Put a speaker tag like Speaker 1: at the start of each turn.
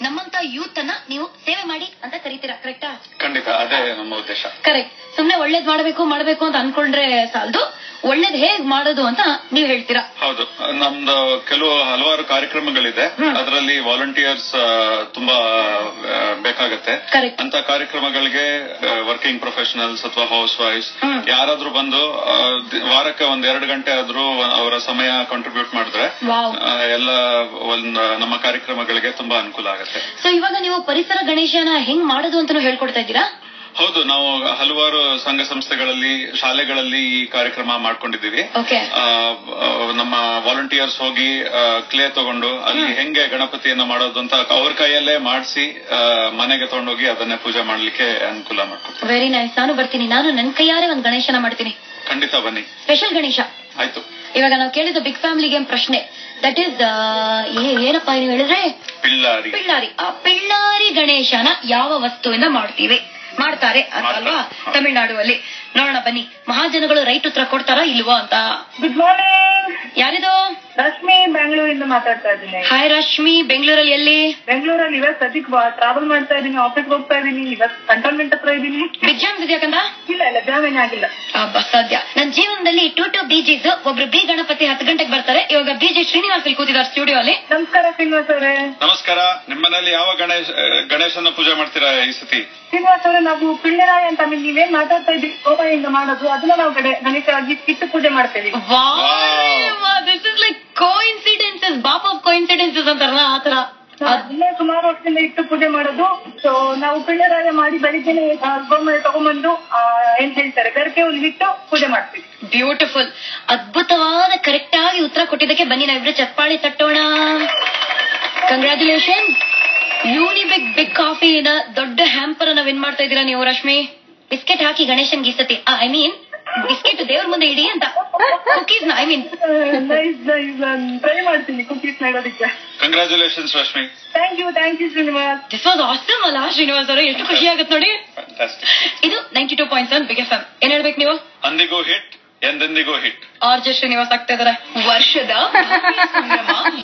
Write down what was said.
Speaker 1: ನಮ್ಮಂತ ಯೂತ್ ಅನ್ನ ನೀವು ಸೇವೆ ಮಾಡಿ ಅಂತ ಕರಿತೀರಾ ಕರೆಕ್ಟಾ
Speaker 2: ಖಂಡಿತ ಅದೇ ನಮ್ಮ ಉದ್ದೇಶ
Speaker 1: ಕರೆಕ್ಟ್ ಸುಮ್ನೆ ಒಳ್ಳೇದ್ ಮಾಡ್ಬೇಕು ಮಾಡ್ಬೇಕು ಅಂತ ಅನ್ಕೊಂಡ್ರೆ ಸಾಲದು ಒಳ್ಳೇದ್ ಹೇಗ್ ಮಾಡೋದು ಅಂತ ನೀವ್ ಹೇಳ್ತೀರಾ
Speaker 2: ಹೌದು ನಮ್ದು ಕೆಲವು ಹಲವಾರು ಕಾರ್ಯಕ್ರಮಗಳಿದೆ
Speaker 1: ಹ್ಮ್.
Speaker 2: ಅದರಲ್ಲಿ ವಾಲಂಟಿಯರ್ಸ್ ತುಂಬಾ ಆ, ಬೇಕಾಗತ್ತೆ
Speaker 1: Correct.
Speaker 2: ಅಂತ ಕಾರ್ಯಕ್ರಮಗಳಿಗೆ ವರ್ಕಿಂಗ್ ಪ್ರೊಫೆಷನಲ್ಸ್ ಅಥವಾ ಹೌಸ್ ವೈಫ್ಸ್
Speaker 1: ಹ್ಮ್.
Speaker 2: ಯಾರಾದ್ರೂ ಬಂದು ಆ, ದಿ- ವಾರಕ್ಕೆ ಒಂದ್ ಎರಡು ಗಂಟೆ ಆದ್ರೂ ಅವರ ಸಮಯ ಕಾಂಟ್ರಿಬ್ಯೂಟ್ ಮಾಡಿದ್ರೆ
Speaker 1: ವಾವ್
Speaker 2: ಆ, ಎಲ್ಲ ಒಂದ್ ನಮ್ಮ ಕಾರ್ಯಕ್ರಮಗಳಿಗೆ ತುಂಬಾ ಅನುಕೂಲ ಆಗುತ್ತೆ
Speaker 1: ಸೊ ಇವಾಗ ನೀವು ಪರಿಸರ ಗಣೇಶನ ಹೆಂಗ್ ಮಾಡೋದು ಅಂತಾನು ಹೇಳ್ಕೊಡ್ತಾ ಇದ್ದೀರಾ
Speaker 2: ಹೌದು ನಾವು ಹಲವಾರು ಸಂಘ ಸಂಸ್ಥೆಗಳಲ್ಲಿ ಶಾಲೆಗಳಲ್ಲಿ ಈ ಕಾರ್ಯಕ್ರಮ ಮಾಡ್ಕೊಂಡಿದ್ದೀವಿ
Speaker 1: ಓಕೆ
Speaker 2: ಆ, ಆ, ನಮ್ಮ ವಾಲಂಟಿಯರ್ಸ್ ಹೋಗಿ ಕ್ಲೇ ತಗೊಂಡು ಅಲ್ಲಿ ಹೆಂಗೆ ಗಣಪತಿಯನ್ನ ಮಾಡೋದು ಅಂತ ಅವ್ರ ಕೈಯಲ್ಲೇ ಮಾಡಿಸಿ ಮನೆಗೆ ತಗೊಂಡೋಗಿ ಅದನ್ನೇ ಪೂಜೆ ಮಾಡ್ಲಿಕ್ಕೆ ಅನುಕೂಲ ಮಾಡ್ಕೊಡ್ತೀವಿ
Speaker 1: ವೆರಿ ನೈಸ್ ನಾನು ಬರ್ತೀನಿ ನಾನು ನನ್ ಕೈಯಾರೆ ಒಂದ್ ಗಣೇಶನ ಮಾಡ್ತೀನಿ
Speaker 2: ಖಂಡಿತ ಬನ್ನಿ
Speaker 1: ಸ್ಪೆಷಲ್ ಗಣೇಶ
Speaker 2: ಆಯ್ತು
Speaker 1: ಇವಾಗ ನಾವು ಕೇಳಿದ ಬಿಗ್ ಫ್ಯಾಮಿಲಿ ಗೇಮ್ ಪ್ರಶ್ನೆ ದಟ್ ಈಸ್ ಏನಪ್ಪಾ ನೀವು ಹೇಳಿದ್ರೆ
Speaker 2: ಪಿಳ್ಳಾರಿ
Speaker 1: ಪಿಳ್ಳಾರಿ ಆ ಪಿಳ್ಳಾರಿ ಗಣೇಶನ ಯಾವ ವಸ್ತುವಿಂದ ಮಾಡ್ತೀವಿ ಮಾಡ್ತಾರೆ ಅಂತ ಅಲ್ವಾ
Speaker 2: ಮಾಡ್ತಾರೆ.
Speaker 1: ತಮಿಳ್ನಾಡುವಲ್ಲಿ ನೋಡೋಣ ಬನ್ನಿ ಮಹಾಜನಗಳು ರೈಟ್ ಉತ್ತರ ಕೊಡ್ತಾರಾ ಇಲ್ವಾ ಅಂತ
Speaker 3: ಗುಡ್ ಮಾರ್ನಿಂಗ್
Speaker 1: ಯಾರಿದು
Speaker 3: ರಶ್ಮಿ ಬೆಂಗಳೂರಿಂದ ಮಾತಾಡ್ತಾ ಇದ್ದೀನಿ
Speaker 1: ಹಾಯ್ ರಶ್ಮಿ ಬೆಂಗಳೂರಲ್ಲಿ ಎಲ್ಲಿ
Speaker 3: ಬೆಂಗಳೂರಲ್ಲಿ ಇವಾಗ ಸದ್ಯಕ್ ಟ್ರಾವೆಲ್ ಮಾಡ್ತಾ ಇದ್ದೀನಿ ಆಫೀಸ್ಗೆ ಹೋಗ್ತಾ ಇದ್ದೀನಿ ಇವಾಗ ಕಂಟೋನ್ಮೆಂಟ್ ಹತ್ರ ಇದ್ದೀನಿ
Speaker 1: ಬಿಗ್ ಜಾಮ್ಸ್ ಇದೆಯಾಕಂದ
Speaker 3: ಇಲ್ಲ ಇಲ್ಲ ಜಾಮೀನ್ ಆಗಿಲ್ಲ
Speaker 1: ಹಬ್ಬ ಸದ್ಯ ನನ್ನ ಜೀವನದಲ್ಲಿ ಟೂ ಟು ಬಿಜಿಸ್ ಒಬ್ರು ಬಿ ಗಣಪತಿ ಹತ್ತು ಗಂಟೆಗೆ ಬರ್ತಾರೆ ಇವಾಗ ಬಿಜಿ ಶ್ರೀನಿವಾಸ್ ಇಲ್ಲಿ ಕೂತಿದ್ದಾರೆ ಸ್ಟುಡಿಯೋ ಅಲ್ಲಿ
Speaker 3: ನಮಸ್ಕಾರ ಶ್ರೀನಿವಾಸ್ ಅವರೇ
Speaker 2: ನಮಸ್ಕಾರ ನಿಮ್ಮನೇಲಿ ಯಾವ ಗಣೇಶ ಗಣೇಶನ ಪೂಜೆ ಮಾಡ್ತೀರಾ ಈ ಸತಿ
Speaker 3: ಶ್ರೀನಿವಾಸ್ ಅವರೇ ನಾವು ಪಿಳ್ಳರಾಯ ಅಂತ ಆಮೇಲೆ ನೀವೇನ್ ಮಾತಾಡ್ತಾ ಇದ್ದೀವಿ ಕೋಪದಿಂದ ಮಾಡೋದು ಅದನ್ನ ನಾವು ಕಡೆ ಗಣೇಶ ಆಗಿ ಕಿತ್ತು ಪೂಜೆ ಮಾಡ್ತೇವೆ
Speaker 1: this is like coincidences ಬಾಪ್ ಆಫ್ ಕೋ ಇನ್ಸಿಡೆನ್ಸಸ್ ಅಂತಾರಲ್ಲ ಆತರ
Speaker 3: ಅದನ್ನೇ ಸುಮಾರು ವರ್ಷದಿಂದ ಇಟ್ಟು ಪೂಜೆ ಮಾಡೋದು ಸೊ ನಾವು ಪಿಳ್ಳರಾಯ ಮಾಡಿ ಬೆಳಿಗ್ಗೆನೆ ಗೋಮನೆ ತಗೊಂಡ್ಬಂದು ಆ, ಏನ್ ಹೇಳ್ತಾರೆ ಗರ್ಕೆ ಒಂದು ಇಟ್ಟು ಪೂಜೆ ಮಾಡ್ತೀವಿ
Speaker 1: ಬ್ಯೂಟಿಫುಲ್ ಅದ್ಭುತವಾದ ಕರೆಕ್ಟ್ ಆಗಿ ಉತ್ತರ ಕೊಟ್ಟಿದ್ದಕ್ಕೆ ಬನ್ನಿ ನಾವಿಬ್ರು ಚಪ್ಪಾಳಿ ತಟ್ಟೋಣ ಕಂಗ್ರ್ಯಾಚುಲೇಷನ್ ಯೂನಿಬಿಗ್ ಬಿಗ್ ಕಾಫಿನ ದೊಡ್ಡ ಹ್ಯಾಂಪರ್ ಅನ್ನ ವಿನ್ ಮಾಡ್ತಾ ಇದ್ದೀರಾ ನೀವು ರಶ್ಮಿ ಬಿಸ್ಕೆಟ್ ಹಾಕಿ ಗಣೇಶನ್ ಗೀಸತಿ ಐ ಮೀನ್ ಬಿಸ್ಕೆಟ್ ದೇವ್ರ ಮುಂದೆ ಇಡಿ ಅಂತ cookies I mean
Speaker 3: nice nice try ಮಾಡ್ತೀನಿ ಕುಕೀಸ್ ಮಾಡೋದಕ್ಕೆ
Speaker 2: congratulations Rashmi
Speaker 3: thank you thank you Srinivas
Speaker 1: this was awesome ಅಲ್ಲ ಶ್ರೀನಿವಾಸ್ ಅವರು ಎಷ್ಟು ಖುಷಿ ಆಗುತ್ತೆ ನೋಡಿ
Speaker 2: Fantastic.
Speaker 1: ಇದು ninety two point seven big F M ಏನ್ ಹೇಳ್ಬೇಕು ನೀವು
Speaker 2: ಅಂದಿಗೂ ಹಿಟ್ ಎಂದೆಂದಿಗೂ ಹಿಟ್
Speaker 1: ಆರ್ ಜೆ ಶ್ರೀನಿವಾಸ್ ಆಗ್ತಾ ಇದಾರೆ ವರ್ಷದ